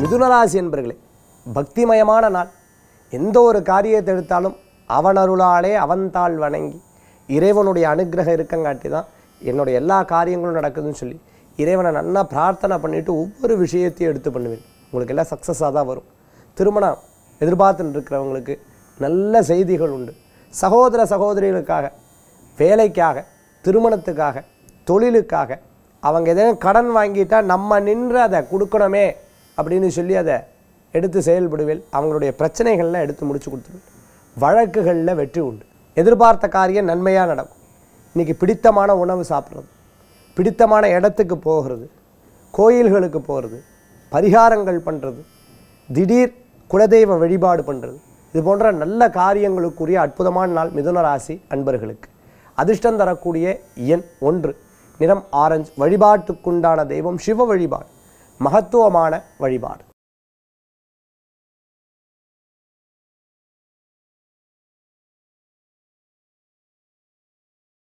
மிதுனராசி என்பர்களே பக்திமயமான நாள் எந்த ஒரு காரியத்தை எடுத்தாலும் அவனருளாலே அவன்தாள் வணங்கி இறைவனுடைய அனுக்கிரகம் இருக்கங்காட்டி தான் என்னுடைய எல்லா காரியங்களும் நடக்குதுன்னு சொல்லி இறைவனை நல்லா பிரார்த்தனை பண்ணிட்டு ஒவ்வொரு விஷயத்தையும் எடுத்து பண்ணுவேன் உங்களுக்கு எல்லாம் சக்ஸஸாக தான் வரும் திருமணம் எதிர்பார்த்துட்டு இருக்கிறவங்களுக்கு நல்ல செய்திகள் உண்டு சகோதர சகோதரிகளுக்காக வேலைக்காக திருமணத்துக்காக தொழிலுக்காக அவங்க எதையும் கடன் வாங்கிட்டா நம்ம நின்று அதை கொடுக்கணுமே அப்படின்னு சொல்லி அதை எடுத்து செயல்படுவேன் அவங்களுடைய பிரச்சனைகள்லாம் எடுத்து முடிச்சு கொடுத்துருவேன் வழக்குகளில் வெற்றி உண்டு எதிர்பார்த்த காரியம் நன்மையாக நடக்கும் இன்றைக்கி பிடித்தமான உணவு சாப்பிட்றது பிடித்தமான இடத்துக்கு போகிறது கோயில்களுக்கு போகிறது பரிகாரங்கள் பண்ணுறது திடீர் குலதெய்வ வழிபாடு பண்ணுறது இது போன்ற நல்ல காரியங்களுக்குரிய அற்புதமான நாள் மிதுன ராசி அன்பர்களுக்கு அதிர்ஷ்டம் தரக்கூடிய எண் ஒன்று நிறம் ஆரஞ்சு வழிபாட்டுக்குண்டான தெய்வம் சிவ வழிபாடு மகத்துவமான வழிபாடு